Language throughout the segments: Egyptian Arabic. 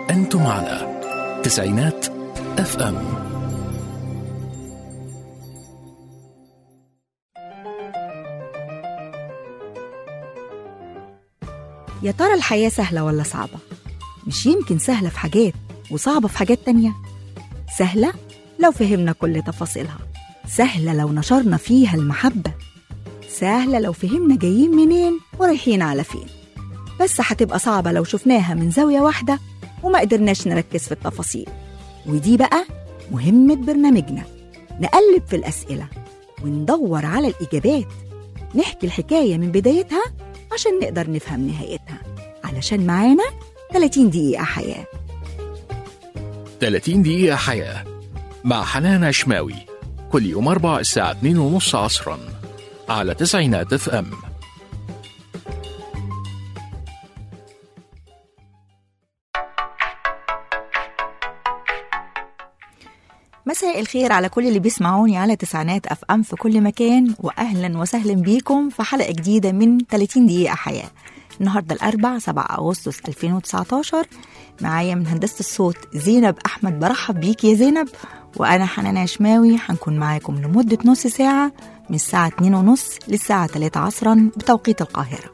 أنتم على تسعينات اف ام يا ترى الحياة سهلة ولا صعبة؟ مش يمكن سهلة في حاجات وصعبة في حاجات تانية سهلة لو فهمنا كل تفاصيلها سهلة لو نشرنا فيها المحبة سهلة لو فهمنا جايين منين ورايحين على فين بس هتبقى صعبة لو شفناها من زاوية واحدة وما قدرناش نركز في التفاصيل ودي بقى مهمة برنامجنا نقلب في الأسئلة وندور على الإجابات نحكي الحكاية من بدايتها عشان نقدر نفهم نهايتها علشان معانا 30 دقيقة حياة 30 دقيقة حياة مع حنان عشماوي كل يوم أربع الساعة 2:30 عصرا على تسعينات اف ام مساء الخير على كل اللي بيسمعوني على تسعينات اف ام في كل مكان واهلا وسهلا بيكم في حلقه جديده من 30 دقيقه حياه النهارده الاربع 7 اغسطس 2019 معايا من هندسه الصوت زينب احمد برحب بيك يا زينب وانا حنان عشماوي هنكون معاكم لمده نص ساعه من الساعه 2 ونص للساعه 3 عصرا بتوقيت القاهره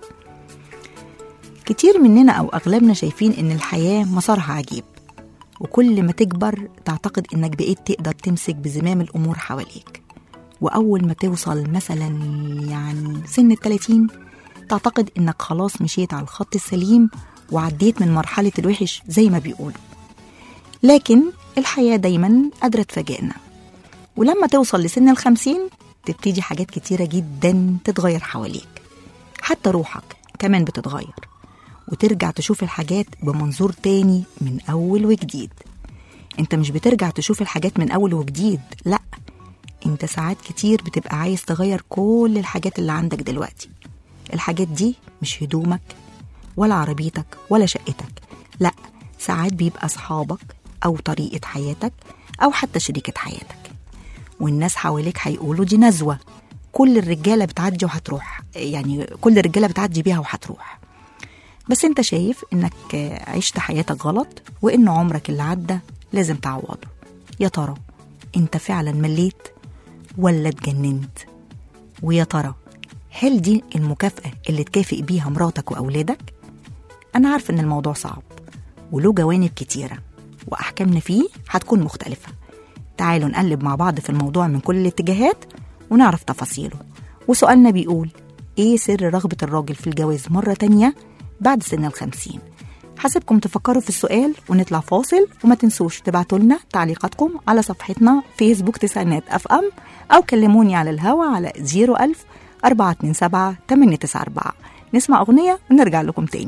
كتير مننا او اغلبنا شايفين ان الحياه مسارها عجيب وكل ما تكبر تعتقد انك بقيت تقدر تمسك بزمام الامور حواليك واول ما توصل مثلا يعني سن التلاتين تعتقد انك خلاص مشيت على الخط السليم وعديت من مرحلة الوحش زي ما بيقولوا لكن الحياة دايما قادرة تفاجئنا ولما توصل لسن الخمسين تبتدي حاجات كتيرة جدا تتغير حواليك حتى روحك كمان بتتغير وترجع تشوف الحاجات بمنظور تاني من أول وجديد انت مش بترجع تشوف الحاجات من أول وجديد لأ انت ساعات كتير بتبقى عايز تغير كل الحاجات اللي عندك دلوقتي الحاجات دي مش هدومك ولا عربيتك ولا شقتك لأ ساعات بيبقى أصحابك أو طريقة حياتك أو حتى شريكة حياتك والناس حواليك هيقولوا دي نزوة كل الرجالة بتعدي وهتروح يعني كل الرجالة بتعدي بيها وهتروح بس انت شايف انك عشت حياتك غلط وان عمرك اللي عدى لازم تعوضه يا ترى انت فعلا مليت ولا اتجننت ويا ترى هل دي المكافأة اللي تكافئ بيها مراتك وأولادك؟ أنا عارفة إن الموضوع صعب وله جوانب كتيرة وأحكامنا فيه هتكون مختلفة تعالوا نقلب مع بعض في الموضوع من كل الاتجاهات ونعرف تفاصيله وسؤالنا بيقول إيه سر رغبة الراجل في الجواز مرة تانية بعد سن الخمسين حاسبكم تفكروا في السؤال ونطلع فاصل وما تنسوش تبعتوا لنا تعليقاتكم على صفحتنا فيسبوك تسعينات اف ام او كلموني على الهوا على 01000 427 894 نسمع أغنية ونرجع لكم تاني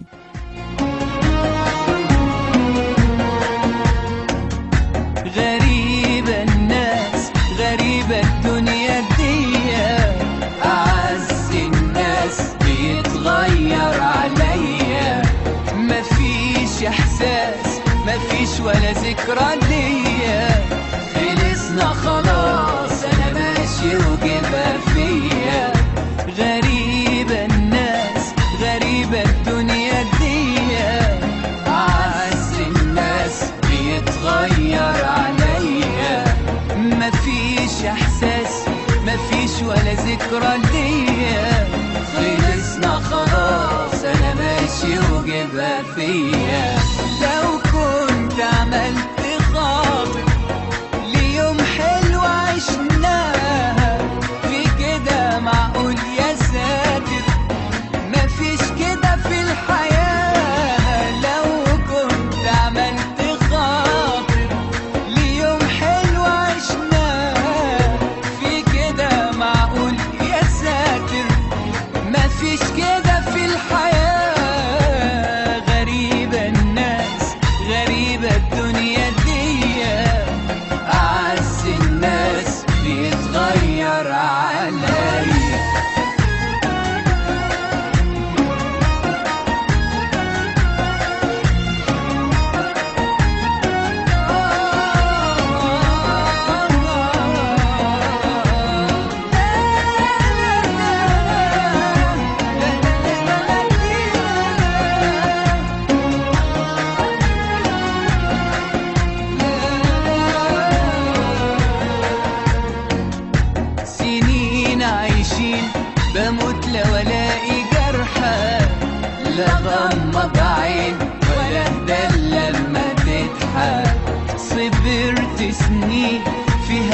غريبة الناس غريبة الدنيا دي أعز الناس بيتغير عليا مفيش إحساس مفيش ولا ذكرى ليا خلصنا خلاص أنا ماشي وجبها فيا غريبة الناس غريبة الدنيا دي أعز الناس بيتغير عليا مفيش إحساس مفيش ولا ذكرى ليا خلصنا خلاص أنا ماشي وجبها فيا لو كنت عملت خاطر ليوم حلو عشناها في كده معقول يا ساتر مفيش كده في الحياة لو كنت عملت خاطر ليوم حلو عشناه في كده معقول يا ساتر مفيش كده في الحياة غريبة الناس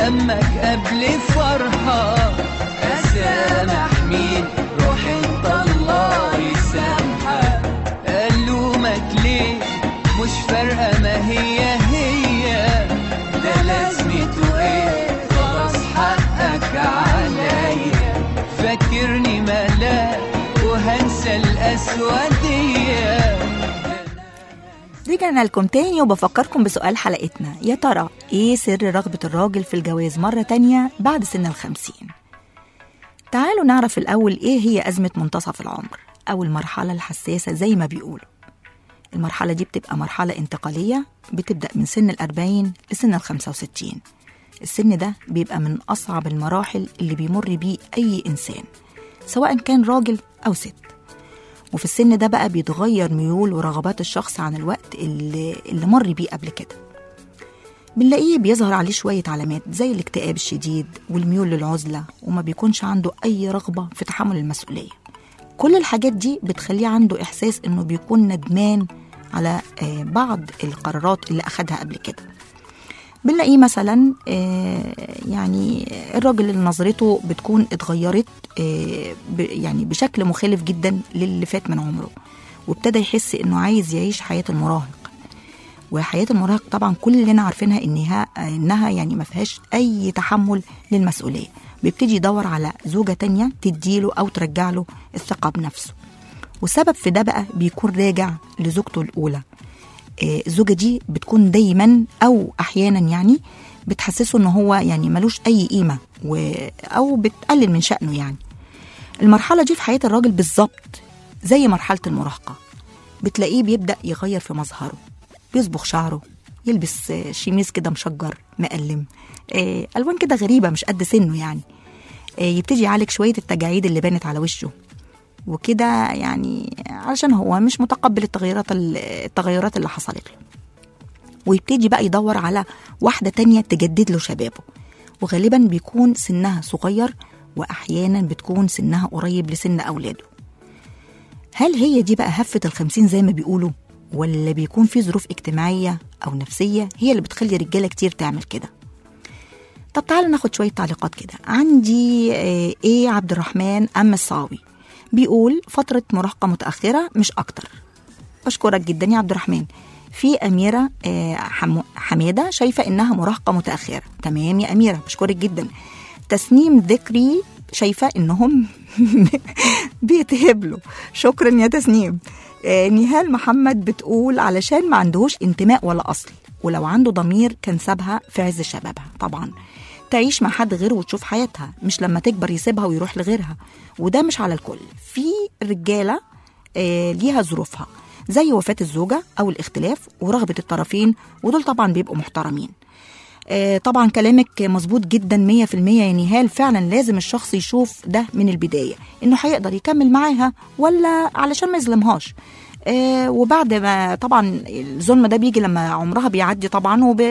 همك قبل فرحة أسامح مين روح انت الله يسامحك ألومك ليه مش فارقة ما هي هي ده لازمته ايه خلاص حقك عليا فاكرني ملاك وهنسى الأسودية رجعنا لكم تاني وبفكركم بسؤال حلقتنا يا ترى ايه سر رغبة الراجل في الجواز مرة تانية بعد سن الخمسين تعالوا نعرف الأول ايه هي أزمة منتصف العمر أو المرحلة الحساسة زي ما بيقولوا المرحلة دي بتبقى مرحلة انتقالية بتبدأ من سن الأربعين لسن الخمسة وستين السن ده بيبقى من أصعب المراحل اللي بيمر بيه أي إنسان سواء كان راجل أو ست وفي السن ده بقى بيتغير ميول ورغبات الشخص عن الوقت اللي, اللي مر بيه قبل كده بنلاقيه بيظهر عليه شوية علامات زي الاكتئاب الشديد والميول للعزلة وما بيكونش عنده أي رغبة في تحمل المسؤولية كل الحاجات دي بتخليه عنده إحساس إنه بيكون ندمان على آه، بعض القرارات اللي أخدها قبل كده بنلاقيه مثلا آه، يعني الراجل اللي نظرته بتكون اتغيرت آه، ب- يعني بشكل مخالف جدا للي فات من عمره وابتدى يحس انه عايز يعيش حياه المراهق وحياه المراهق طبعا كلنا عارفينها انها انها يعني ما فيهاش اي تحمل للمسؤوليه بيبتدي يدور على زوجه تانية تديله او ترجع له الثقه بنفسه والسبب في ده بقى بيكون راجع لزوجته الاولى آه، الزوجه دي بتكون دايما او احيانا يعني بتحسسه ان هو يعني ملوش اي قيمه و... او بتقلل من شأنه يعني المرحله دي في حياه الراجل بالظبط زي مرحله المراهقه بتلاقيه بيبدا يغير في مظهره بيصبغ شعره يلبس آه، شيميز كده مشجر مقلم آه، الوان كده غريبه مش قد سنه يعني آه، يبتدي يعالج شويه التجاعيد اللي بانت على وشه وكده يعني علشان هو مش متقبل التغيرات التغيرات اللي حصلت له ويبتدي بقى يدور على واحدة تانية تجدد له شبابه وغالبا بيكون سنها صغير وأحيانا بتكون سنها قريب لسن أولاده هل هي دي بقى هفة الخمسين زي ما بيقولوا ولا بيكون في ظروف اجتماعية أو نفسية هي اللي بتخلي رجالة كتير تعمل كده طب تعالوا ناخد شوية تعليقات كده عندي آه، ايه عبد الرحمن أم الصاوي بيقول فترة مراهقة متأخرة مش أكتر بشكرك جدا يا عبد الرحمن في أميرة آه، حمو- حمادة شايفة إنها مراهقة متأخرة تمام يا أميرة بشكرك جدا تسنيم ذكري شايفة إنهم بيتهبلوا شكرا يا تسنيم آه، نهال محمد بتقول علشان ما عندهوش انتماء ولا أصل ولو عنده ضمير كان سابها في عز شبابها طبعا تعيش مع حد غيره وتشوف حياتها مش لما تكبر يسيبها ويروح لغيرها وده مش على الكل في رجالة آه، ليها ظروفها زي وفاة الزوجة أو الاختلاف ورغبة الطرفين ودول طبعا بيبقوا محترمين آه، طبعا كلامك مظبوط جدا مية في المية يا نهال فعلا لازم الشخص يشوف ده من البداية انه هيقدر يكمل معاها ولا علشان ما يظلمهاش آه وبعد ما طبعا الظلم ده بيجي لما عمرها بيعدي طبعا وب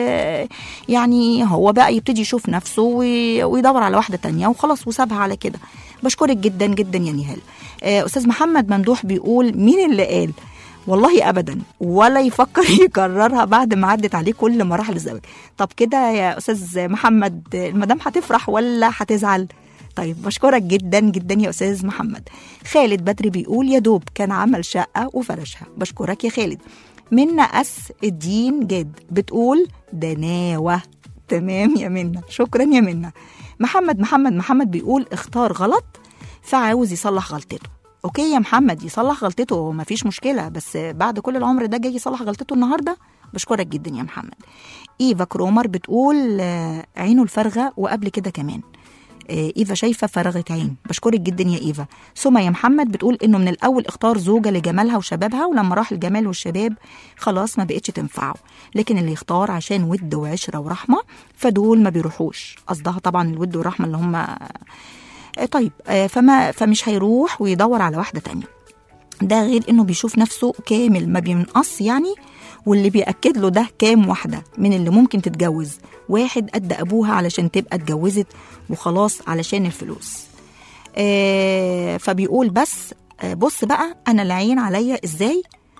يعني هو بقى يبتدي يشوف نفسه وي- ويدور على واحده تانية وخلاص وسابها على كده بشكرك جدا جدا يا نهال آه استاذ محمد ممدوح بيقول مين اللي قال والله ابدا ولا يفكر يكررها بعد ما عدت عليه كل مراحل الزواج طب كده يا استاذ محمد المدام هتفرح ولا هتزعل طيب بشكرك جدا جدا يا استاذ محمد خالد بدري بيقول يا دوب كان عمل شقه وفرشها بشكرك يا خالد منا اس الدين جاد بتقول دناوه تمام يا منا شكرا يا منا محمد محمد محمد بيقول اختار غلط فعاوز يصلح غلطته اوكي يا محمد يصلح غلطته مفيش مشكله بس بعد كل العمر ده جاي يصلح غلطته النهارده بشكرك جدا يا محمد ايفا كرومر بتقول آه، عينه الفارغه وقبل كده كمان آه، ايفا شايفه فرغت عين بشكرك جدا يا ايفا سما يا محمد بتقول انه من الاول اختار زوجه لجمالها وشبابها ولما راح الجمال والشباب خلاص ما بقتش تنفعه لكن اللي يختار عشان ود وعشره ورحمه فدول ما بيروحوش قصدها طبعا الود والرحمه اللي هم آه، طيب آه، فما فمش هيروح ويدور على واحده تانية ده غير انه بيشوف نفسه كامل ما بينقص يعني واللي بيأكد له ده كام واحدة من اللي ممكن تتجوز واحد قد أبوها علشان تبقى اتجوزت وخلاص علشان الفلوس آه فبيقول بس آه بص بقى أنا العين عليا إزاي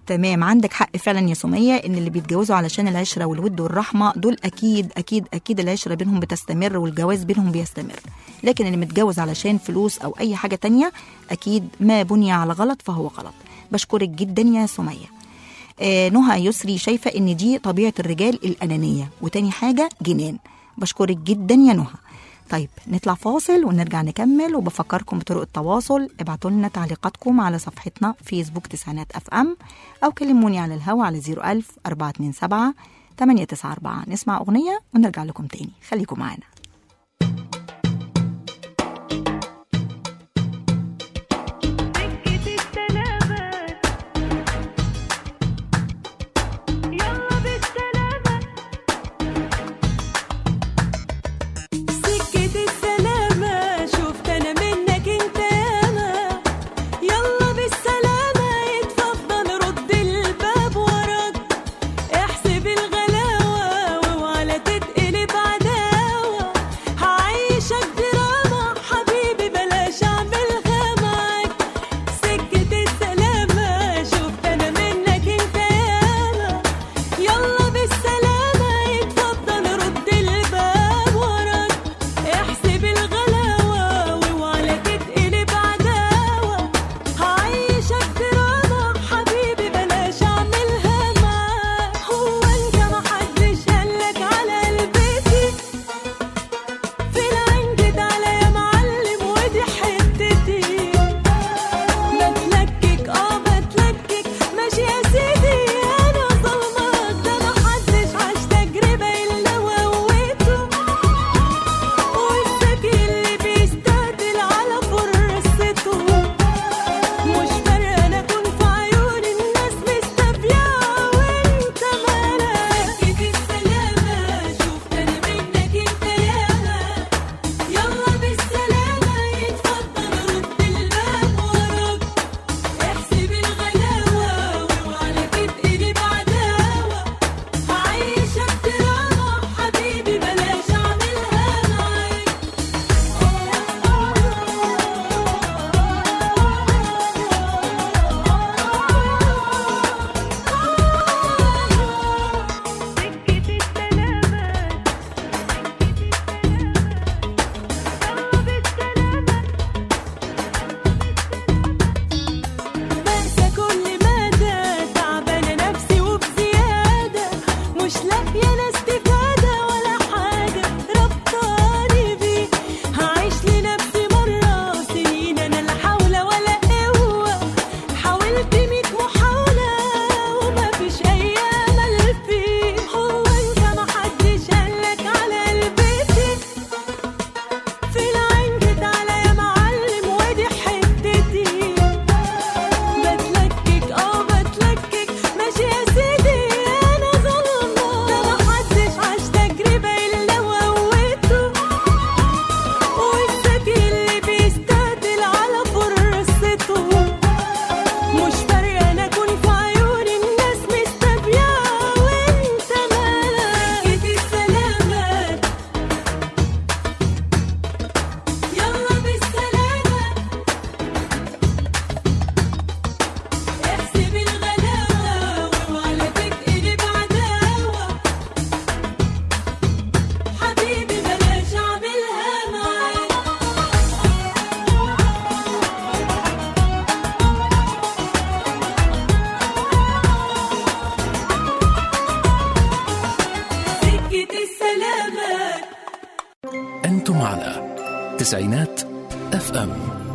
تمام عندك حق فعلا يا سمية ان اللي بيتجوزوا علشان العشرة والود والرحمة دول اكيد اكيد اكيد العشرة بينهم بتستمر والجواز بينهم بيستمر لكن اللي متجوز علشان فلوس او اي حاجة تانية اكيد ما بني على غلط فهو غلط بشكرك جدا يا سمية آه نهى يسري شايفة ان دي طبيعة الرجال الانانية وتاني حاجة جنان بشكرك جدا يا نهى طيب نطلع فاصل ونرجع نكمل وبفكركم بطرق التواصل ابعتوا لنا تعليقاتكم على صفحتنا فيسبوك تسعينات اف ام او كلموني على الهوا على 01000 427 894 نسمع اغنيه ونرجع لكم تاني خليكم معانا سكة السلامات يلا بالسلامة سكة السلامة شفت أنا منك أنت ياما يلا بالسلامة اتفضل رد الباب وراك احسب الغلاوة واوعى تتقلب عداوة هعيشك دراما حبيبي بلاش اعملها معاك سكة السلامة شفت انا منك انت ياما يلا بالسلامة اتفضل رد الباب وراك احسب الغلاوة واوعى تتقلب عداوة هعيشك دراما حبيبي بلاش اعملها معاك هو انت محدش قالك على قلبتي في العين جيت على يا معلم ودي حتتي بتلكك اه بتلكك ماشي يا سيدي انا ظلمك ده محدش عاش تجربة الا وقوته والذكي اللي بيستهدل على فرصته مش فارقة انا اكون في عيون الناس مستبيعة وانت مالك سكة السلامة شفت انا منك انت ياما يلا بالسلامة يتفضل رد الباب وراك احسب الغلاوة واوعى تتقلب عداوة هعيشك دراما حبيبي بلاش اعملها معاك سكة السلامات يلا بالسلامة بنسى كل مدى تعبانة نفسي وبزيادة مش لاقية أنا استفادة ولا حاجة ربطاني بيه هعيش لنفسي مرة سنين أنا لا حول ولا قوة حاولت ميت محاولة ومفيش أي أمل فيه هو أنت محدش قالك على قلبتي في العين جيت على يا معلم ودي حتتي بتلكك اه بتلكك ماشي يا سيدي انا ظلمة ده محدش عاش تجربة الا وقوته والذكي اللي بيستهدل على فرصته مش فارقة انا اكون في عيون الناس مستبيعة وانت مالك سكة السلامات يلا بالسلامة احسب الغلاوة واوعى تتقلب عداوة حبيبي بلاش اعملها معاك سكة السلامة أنتم على تسعينات اف ام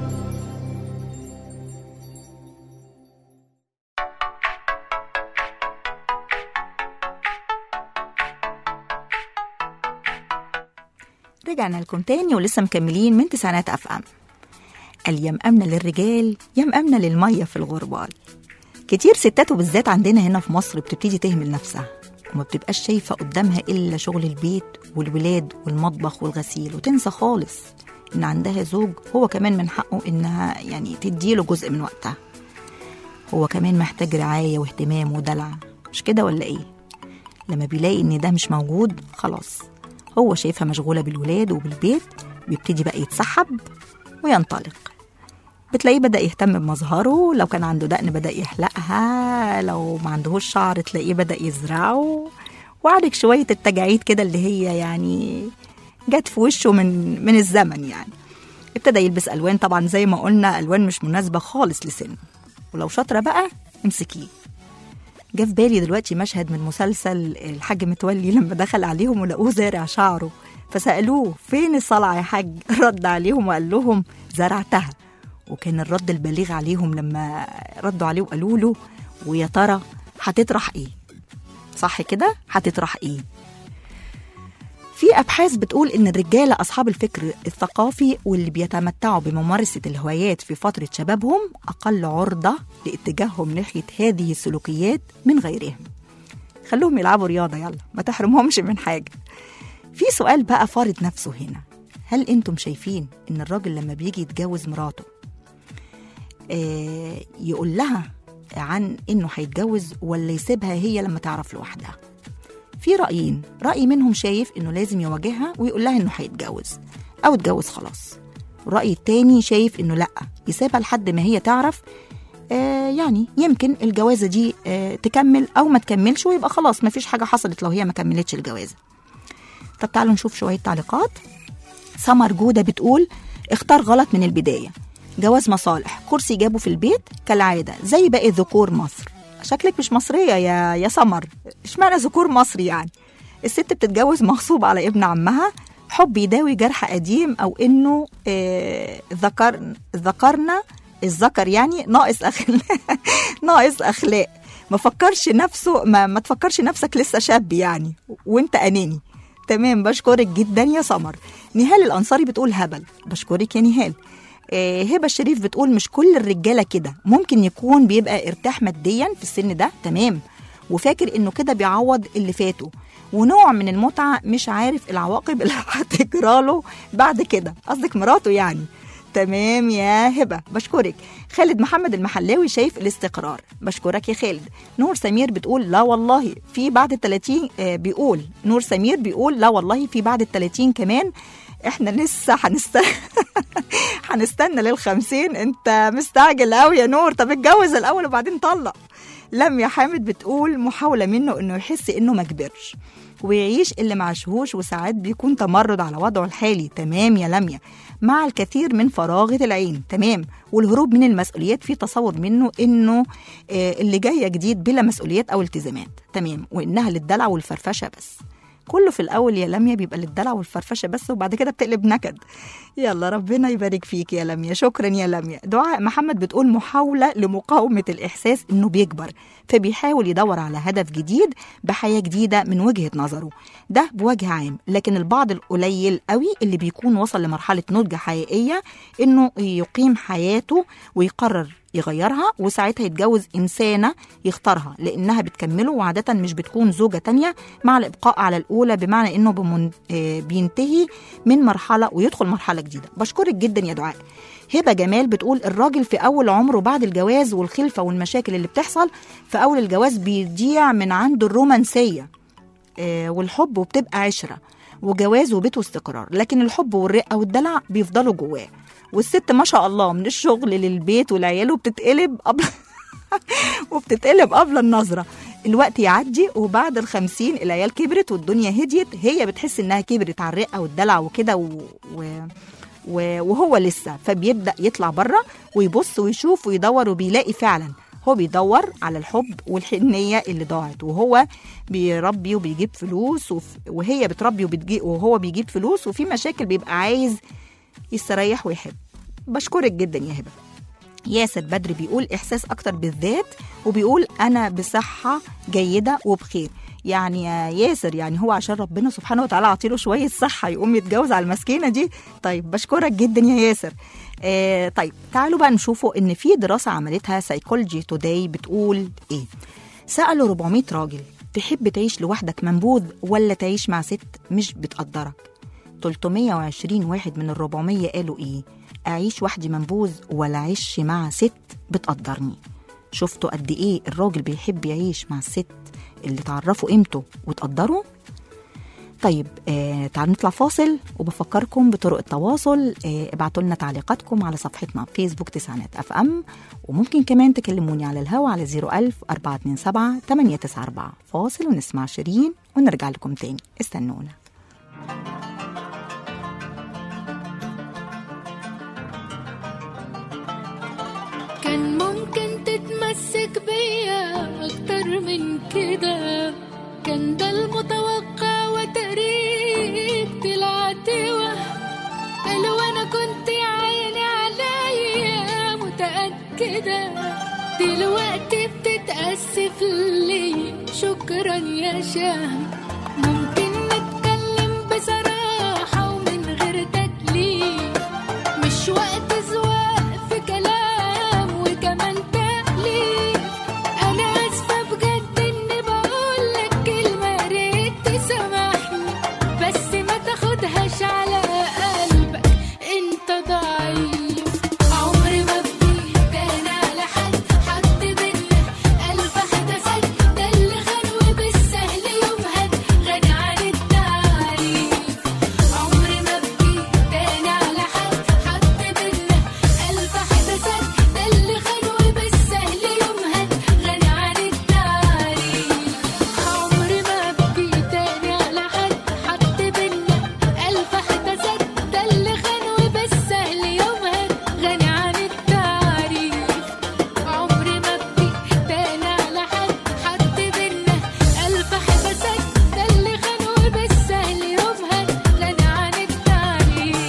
رجعنا لكم تاني ولسه مكملين من تسعينات اف ام اليم امنه للرجال يم امنه للميه في الغربال كتير ستات وبالذات عندنا هنا في مصر بتبتدي تهمل نفسها وما بتبقاش شايفة قدامها إلا شغل البيت والولاد والمطبخ والغسيل وتنسى خالص إن عندها زوج هو كمان من حقه إنها يعني تديله جزء من وقتها هو كمان محتاج رعاية واهتمام ودلع مش كده ولا إيه؟ لما بيلاقي إن ده مش موجود خلاص هو شايفها مشغولة بالولاد وبالبيت بيبتدي بقى يتسحب وينطلق بتلاقيه بدأ يهتم بمظهره لو كان عنده دقن بدأ يحلقها لو ما عندهوش شعر تلاقيه بدأ يزرعه وعندك شوية التجاعيد كده اللي هي يعني جت في وشه من من الزمن يعني ابتدى يلبس ألوان طبعا زي ما قلنا ألوان مش مناسبة خالص لسنه ولو شاطرة بقى امسكيه جه في بالي دلوقتي مشهد من مسلسل الحاج متولي لما دخل عليهم ولقوه زارع شعره فسألوه فين الصلعة يا حاج رد عليهم وقال لهم زرعتها وكان الرد البليغ عليهم لما ردوا عليه وقالوا له ويا ترى هتطرح ايه صح كده هتطرح ايه في ابحاث بتقول ان الرجاله اصحاب الفكر الثقافي واللي بيتمتعوا بممارسه الهوايات في فتره شبابهم اقل عرضه لاتجاههم ناحيه هذه السلوكيات من غيرهم خلوهم يلعبوا رياضه يلا ما تحرمهمش من حاجه في سؤال بقى فارض نفسه هنا هل انتم شايفين ان الراجل لما بيجي يتجوز مراته آه يقول لها عن انه هيتجوز ولا يسيبها هي لما تعرف لوحدها في رأيين رأي منهم شايف إنه لازم يواجهها ويقول لها إنه هيتجوز أو اتجوز خلاص الرأي التاني شايف إنه لأ يسيبها لحد ما هي تعرف آه يعني يمكن الجوازة دي آه تكمل أو ما تكملش ويبقى خلاص ما فيش حاجة حصلت لو هي ما كملتش الجوازة طب تعالوا نشوف شوية تعليقات سمر جودة بتقول اختار غلط من البداية جواز مصالح كرسي جابه في البيت كالعادة زي باقي ذكور مصر شكلك مش مصرية يا يا سمر اشمعنى ذكور مصري يعني الست بتتجوز مغصوب على ابن عمها حب يداوي جرح قديم او انه آه ذكر ذكرنا الذكر يعني ناقص اخلاق ناقص اخلاق ما فكرش نفسه ما, ما تفكرش نفسك لسه شاب يعني وانت اناني تمام بشكرك جدا يا سمر نهال الانصاري بتقول هبل بشكرك يا نهال آه، هبه الشريف بتقول مش كل الرجاله كده ممكن يكون بيبقى ارتاح ماديا في السن ده تمام وفاكر انه كده بيعوض اللي فاته ونوع من المتعه مش عارف العواقب اللي هتجراله بعد كده قصدك مراته يعني تمام يا هبه بشكرك خالد محمد المحلاوي شايف الاستقرار بشكرك يا خالد نور سمير بتقول لا والله في بعد ال 30 آه، بيقول نور سمير بيقول لا والله في بعد ال 30 كمان احنا لسه هنستنى هنستنى للخمسين انت مستعجل قوي يا نور طب اتجوز الاول وبعدين طلق لميا حامد بتقول محاوله منه انه يحس انه ما كبرش ويعيش اللي ما عاشهوش وساعات بيكون تمرد على وضعه الحالي تمام يا لميا مع الكثير من فراغة العين تمام والهروب من المسؤوليات في تصور منه انه آه، اللي جايه جديد بلا مسؤوليات او التزامات تمام وانها للدلع والفرفشه بس كله في الاول يا لميا بيبقى للدلع والفرفشه بس وبعد كده بتقلب نكد يلا ربنا يبارك فيك يا لميا شكرا يا لميا دعاء محمد بتقول محاوله لمقاومه الاحساس انه بيكبر فبيحاول يدور على هدف جديد بحياه جديده من وجهه نظره ده بوجه عام لكن البعض القليل قوي اللي بيكون وصل لمرحله نضج حقيقيه انه يقيم حياته ويقرر يغيرها وساعتها يتجوز إنسانة يختارها لأنها بتكمله وعادة مش بتكون زوجة تانية مع الإبقاء على الأولى بمعنى إنه بمن... آه، بينتهي من مرحلة ويدخل مرحلة جديدة بشكرك جدا يا دعاء هبة جمال بتقول الراجل في أول عمره بعد الجواز والخلفة والمشاكل اللي بتحصل في أول الجواز بيضيع من عنده الرومانسية آه، والحب وبتبقى عشرة وجواز وبيت واستقرار لكن الحب والرقة والدلع بيفضلوا جواه والست ما شاء الله من الشغل للبيت والعيال وبتتقلب قبل وبتتقلب قبل النظرة الوقت يعدي وبعد الخمسين العيال كبرت والدنيا هديت هي بتحس انها كبرت على الرقة والدلع وكده و... و... و- وهو لسه فبيبدا يطلع بره ويبص ويشوف ويدور وبيلاقي فعلا هو بيدور على الحب والحنيه اللي ضاعت وهو بيربي وبيجيب فلوس وف- وهي بتربي وبتجي وهو بيجيب فلوس وفي مشاكل بيبقى عايز يستريح ويحب بشكرك جدا يا هبه ياسر بدر بيقول احساس اكتر بالذات وبيقول انا بصحه جيده وبخير يعني يا ياسر يعني هو عشان ربنا سبحانه وتعالى عطيله شويه صحه يقوم يتجوز على المسكينه دي طيب بشكرك جدا يا ياسر آه طيب تعالوا بقى نشوفوا ان في دراسه عملتها سايكولوجي توداي بتقول ايه سالوا 400 راجل تحب تعيش لوحدك منبوذ ولا تعيش مع ست مش بتقدرك 320 واحد من ال 400 قالوا ايه اعيش وحدي منبوذ ولا اعيش مع ست بتقدرني شفتوا قد ايه الراجل بيحب يعيش مع الست اللي تعرفوا قيمته وتقدره طيب آه تعالوا نطلع فاصل وبفكركم بطرق التواصل آه ابعتوا لنا تعليقاتكم على صفحتنا فيسبوك تسعينات اف ام وممكن كمان تكلموني على الهوا على 01000 427 894 فاصل ونسمع شيرين ونرجع لكم تاني استنونا كان ممكن تتمسك بيا أكتر من كده كان ده المتوقع وتقريب طلعت وهم قالوا أنا كنت يا عيني عليا متأكدة دلوقتي بتتأسف لي شكرا يا شهم ممكن نتكلم بصراحة ومن غير تدليل مش وقت زواق في كلام وكمان تأليف أنا آسفة بجد إني بقولك كلمة يا ريت تسامحني بس ما تاخدهاش على قلبك أنت ضعيف عمري ما بدي تاني على حد حد بينا ألف حدثك ده اللي خان وبالسهل يمهد غني عن التعريف عمري ما بكي تاني على حد حد بينا ألف حدثك ده اللي خان وبالسهل يمهد غني عن التعريف عمري ما بكي تاني على حد حد بينا ألف حدثك ده اللي خان وبالسهل يمهد غني عن التعريف عمري ما بكي تاني على حد حد بينا ألف حدثك ده اللي خان وبالسهل يمهد غني عن التعريف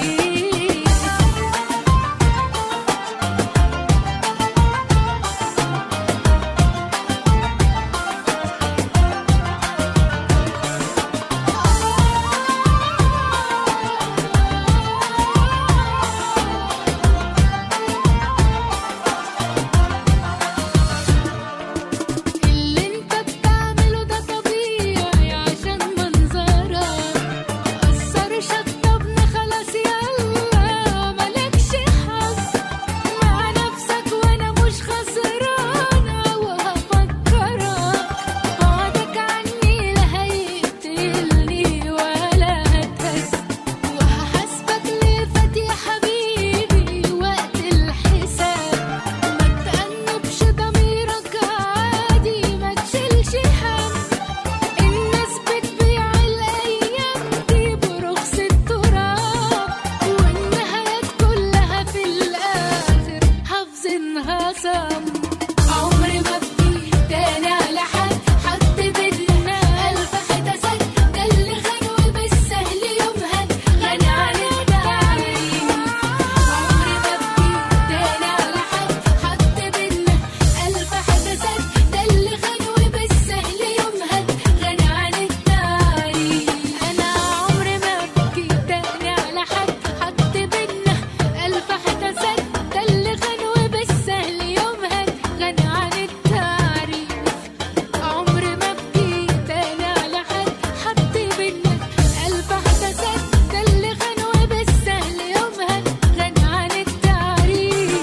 اللي انت بتعمله ده طبيعي عشان منظرك أثر شطبنا خلاص يلا مالكش حظ مع نفسك وانا مش خسرانة وهفكرك بعدك عني لا هيقتلني ولا هتهز وهحاسبك ليه فات يا حبيبي وقت الحساب ما تأنبش ضميرك عادي ما تشيلش هم الناس بتبيع الأيام دي برخص التراب والنهايات كلها في الآخر حافظينها صم عمري ما بكي تاني على حد حد بينا ألف حدثك ده اللي خان وبالسهل يمهد غني عن التعريف عمري ما بكي تاني على حد حد بينا ألف حدثك ده اللي خان وبالسهل يمهد غني عن التعريف أنا عمري ما بكي تاني على حد حد بينا ألف حدثك ده اللي خان وبالسهل يمهد غني عن التعريف عمري ما بكي تاني على حد حد بينا ألف حدثك ده اللي خان وبالسهل يمهد غني عن التعريف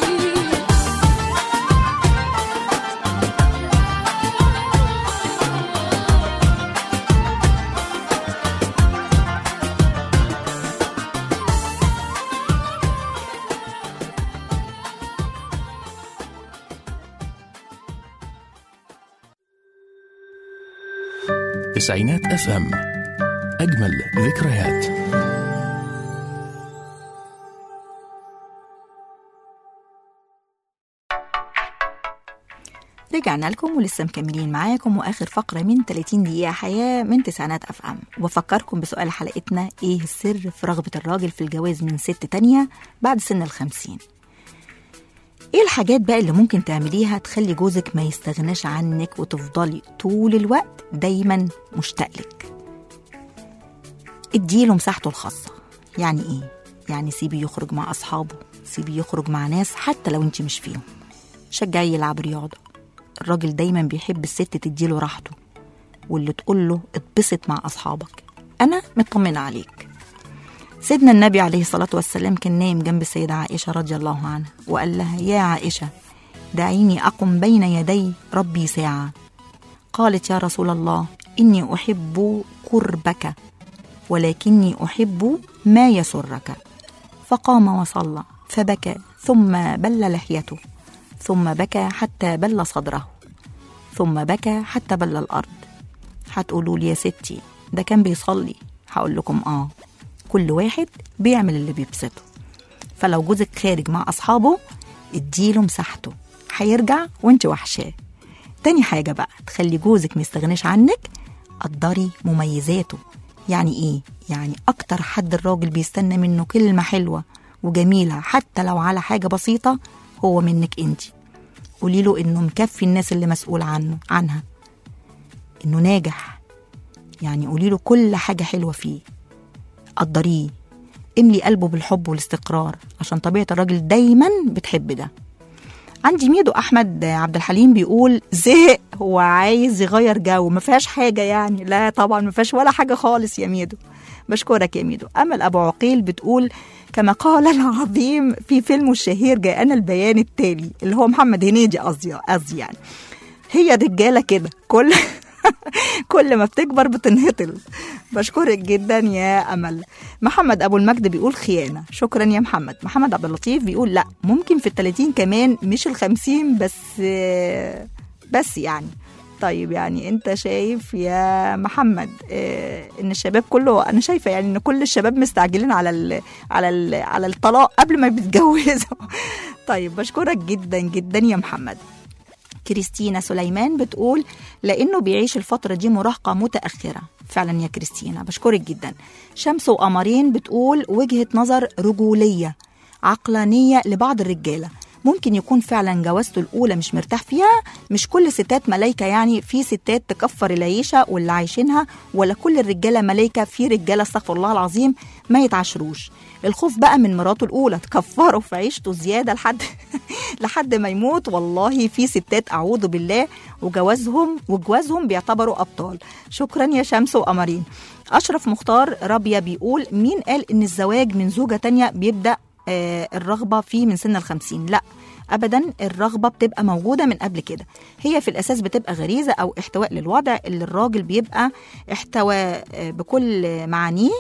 تسعينات اف ام اجمل ذكريات رجعنا لكم ولسه مكملين معاكم واخر فقره من 30 دقيقه حياه من تسعينات اف ام وبفكركم بسؤال حلقتنا ايه السر في رغبه الراجل في الجواز من ست تانية بعد سن الخمسين ايه الحاجات بقى اللي ممكن تعمليها تخلي جوزك ما يستغناش عنك وتفضلي طول الوقت دايما مشتاق لك اديله مساحته الخاصه يعني ايه يعني سيبيه يخرج مع اصحابه سيبيه يخرج مع ناس حتى لو انت مش فيهم شجعيه يلعب رياضه الراجل دايما بيحب الست تديله راحته واللي تقول له اتبسط مع اصحابك انا مطمنه عليك سيدنا النبي عليه الصلاة والسلام كان نايم جنب السيدة عائشة رضي الله عنها وقال لها يا عائشة دعيني أقم بين يدي ربي ساعة قالت يا رسول الله إني أحب قربك ولكني أحب ما يسرك فقام وصلى فبكى ثم بل لحيته ثم بكى حتى بل صدره ثم بكى حتى بل الأرض هتقولوا لي يا ستي ده كان بيصلي هقول لكم آه كل واحد بيعمل اللي بيبسطه فلو جوزك خارج مع أصحابه اديله مساحته هيرجع وانت وحشاه تاني حاجة بقى تخلي جوزك ميستغناش عنك قدري مميزاته يعني ايه؟ يعني اكتر حد الراجل بيستنى منه كلمة حلوة وجميلة حتى لو على حاجة بسيطة هو منك انت قولي له انه مكفي الناس اللي مسؤول عنه عنها انه ناجح يعني قولي له كل حاجة حلوة فيه قدريه املي قلبه بالحب والاستقرار عشان طبيعة الراجل دايما بتحب ده عندي ميدو احمد عبد الحليم بيقول زهق هو عايز يغير جو ما فيهاش حاجه يعني لا طبعا ما فيهاش ولا حاجه خالص يا ميدو بشكرك يا ميدو امل ابو عقيل بتقول كما قال العظيم في فيلمه الشهير جاءنا البيان التالي اللي هو محمد هنيدي قصدي قصدي يعني هي الرجاله كده كل كل ما بتكبر بتنهطل بشكرك جدا يا امل محمد ابو المجد بيقول خيانه شكرا يا محمد محمد عبد اللطيف بيقول لا ممكن في التلاتين كمان مش الخمسين بس بس يعني طيب يعني انت شايف يا محمد اه ان الشباب كله انا شايفه يعني ان كل الشباب مستعجلين على ال على ال على الطلاق قبل ما بيتجوزوا طيب بشكرك جدا جدا يا محمد كريستينا سليمان بتقول لانه بيعيش الفتره دي مراهقه متاخره فعلا يا كريستينا بشكرك جدا شمس وقمرين بتقول وجهه نظر رجوليه عقلانيه لبعض الرجاله ممكن يكون فعلا جوازته الاولى مش مرتاح فيها مش كل ستات ملايكه يعني في ستات تكفر العيشه واللي عايشينها ولا كل الرجاله ملايكه في رجاله استغفر الله العظيم ما يتعاشروش الخوف بقى من مراته الاولى تكفره في عيشته زياده لحد لحد ما يموت والله في ستات اعوذ بالله وجوازهم وجوازهم بيعتبروا ابطال شكرا يا شمس وقمرين اشرف مختار رابيا بيقول مين قال ان الزواج من زوجه تانية بيبدا آه الرغبه فيه من سن الخمسين لا ابدا الرغبه بتبقى موجوده من قبل كده هي في الاساس بتبقى غريزه او احتواء للوضع اللي الراجل بيبقى احتوى بكل معانيه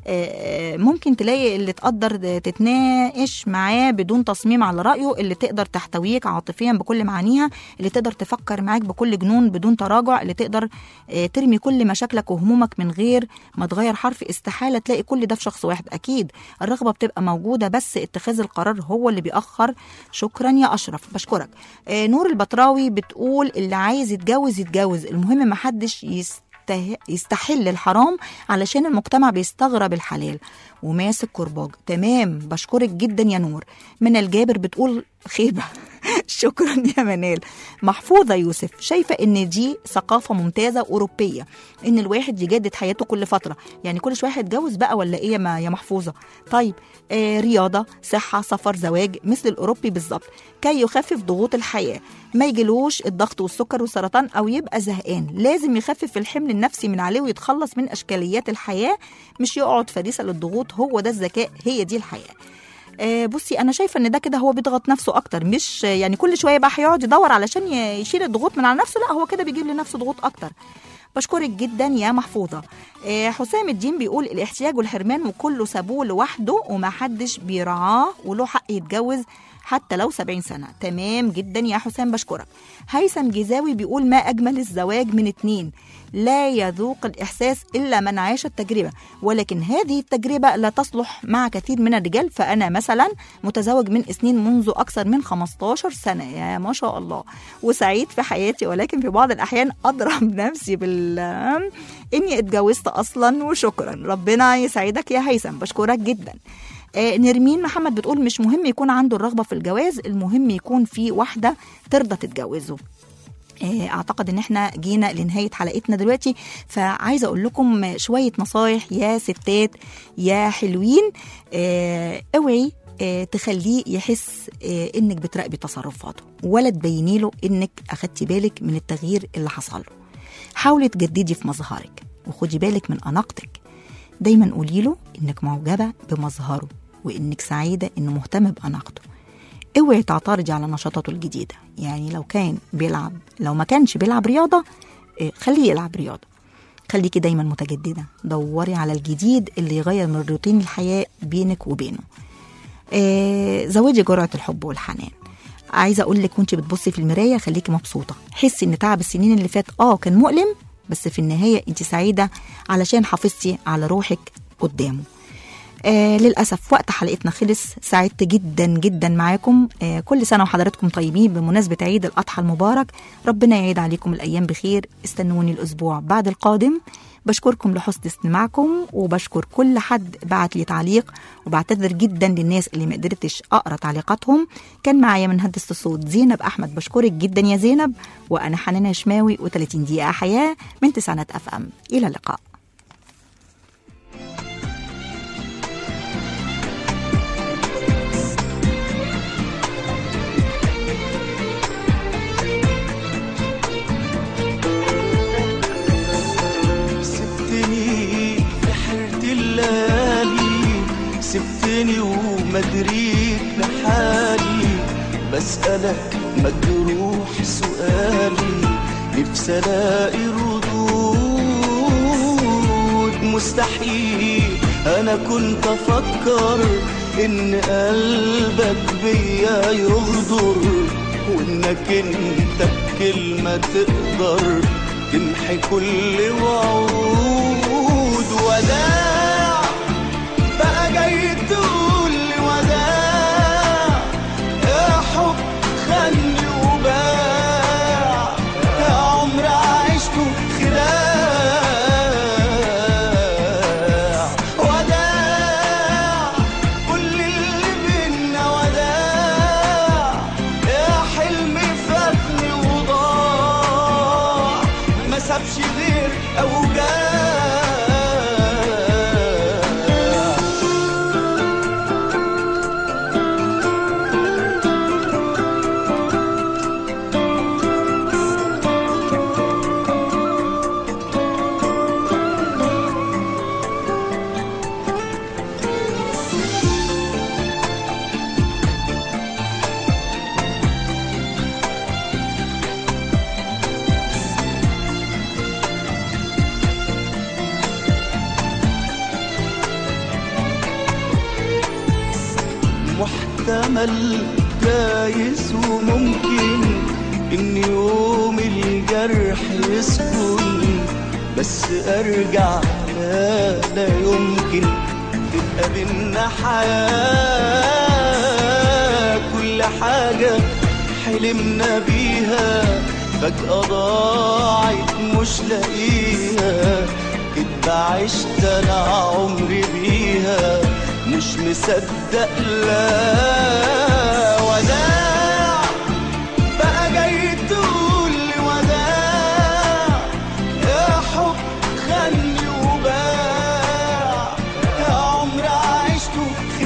ممكن تلاقي اللي تقدر تتناقش معاه بدون تصميم على رايه اللي تقدر تحتويك عاطفيا بكل معانيها اللي تقدر تفكر معاك بكل جنون بدون تراجع اللي تقدر ترمي كل مشاكلك وهمومك من غير ما تغير حرف استحاله تلاقي كل ده في شخص واحد اكيد الرغبه بتبقى موجوده بس اتخاذ القرار هو اللي بيأخر شكرا يا اشرف بشكرك آه نور البطراوي بتقول اللي عايز يتجوز يتجوز المهم ما حدش يسته... يستحل الحرام علشان المجتمع بيستغرب الحلال وماسك كرباج تمام بشكرك جدا يا نور من الجابر بتقول خيبه شكرا يا منال محفوظه يوسف شايفه ان دي ثقافه ممتازه اوروبيه ان الواحد يجدد حياته كل فتره يعني كل شويه هيتجوز بقى ولا ايه ما يا محفوظه طيب آه رياضه صحه سفر زواج مثل الاوروبي بالظبط كي يخفف ضغوط الحياه ما يجيلوش الضغط والسكر والسرطان او يبقى زهقان لازم يخفف الحمل النفسي من عليه ويتخلص من اشكاليات الحياه مش يقعد فريسه للضغوط هو ده الذكاء هي دي الحياه بصي انا شايفه ان ده كده هو بيضغط نفسه اكتر مش يعني كل شويه بقى هيقعد يدور علشان يشيل الضغوط من على نفسه لا هو كده بيجيب لنفسه ضغوط اكتر بشكرك جدا يا محفوظه حسام الدين بيقول الاحتياج والحرمان وكله سابوه لوحده وما حدش بيرعاه وله حق يتجوز حتى لو 70 سنة تمام جدا يا حسام بشكرك هيثم جزاوي بيقول ما أجمل الزواج من اتنين لا يذوق الإحساس إلا من عاش التجربة ولكن هذه التجربة لا تصلح مع كثير من الرجال فأنا مثلا متزوج من سنين منذ أكثر من 15 سنة يا ما شاء الله وسعيد في حياتي ولكن في بعض الأحيان أضرب نفسي بال إني اتجوزت أصلا وشكرا ربنا يسعدك يا هيثم بشكرك جدا آه نرمين محمد بتقول مش مهم يكون عنده الرغبة في الجواز المهم يكون في واحدة ترضى تتجوزه اعتقد ان احنا جينا لنهايه حلقتنا دلوقتي فعايزه اقول لكم شويه نصايح يا ستات يا حلوين اه اوعي اه تخليه يحس اه انك بتراقبي تصرفاته ولا تبيني له انك اخدتي بالك من التغيير اللي حصل له حاولي تجددي في مظهرك وخدي بالك من اناقتك دايما قولي له انك معجبه بمظهره وانك سعيده انه مهتم باناقته اوعي تعترضي على نشاطاته الجديده يعني لو كان بيلعب لو ما كانش بيلعب رياضه خليه يلعب رياضه خليكي دايما متجددة دوري على الجديد اللي يغير من روتين الحياة بينك وبينه آه زودي جرعة الحب والحنان عايزة أقول لك وانت بتبصي في المراية خليكي مبسوطة حسي إن تعب السنين اللي فات آه كان مؤلم بس في النهاية انت سعيدة علشان حافظتي على روحك قدامه آه للأسف وقت حلقتنا خلص سعدت جدا جدا معاكم آه كل سنة وحضراتكم طيبين بمناسبة عيد الأضحى المبارك ربنا يعيد عليكم الأيام بخير استنوني الأسبوع بعد القادم بشكركم لحسن استماعكم وبشكر كل حد بعت لي تعليق وبعتذر جدا للناس اللي ما قدرتش اقرا تعليقاتهم كان معايا من هندسه الصوت زينب احمد بشكرك جدا يا زينب وانا حنان هشماوي و30 دقيقه حياه من تسعينات اف ام الى اللقاء سبتني في حيرة الليالي سبتني وما دريت بحالي بسألك مجروح سؤالي نفسي الاقي ردود مستحيل انا كنت افكر ان قلبك بيا يغدر وانك انت بكلمة تقدر تمحي كل وعود وداع بقى جاي تقول لي وداع يا حب خلي وباع يا عمر عشته خداع وداع كل اللي بينا وداع يا حلمي فاتني وضاع ما سابش غير اوجاع محتمل جايز وممكن ان يوم الجرح يسكن بس ارجع لا لا يمكن تبقى بينا حياة كل حاجة حلمنا بيها فجأة ضاعت مش لاقيها كدبة عشت انا عمري بيها مش مصدق لا وداع بقى جاي تقول لي وداع يا حب خلي وباع يا عمر عشته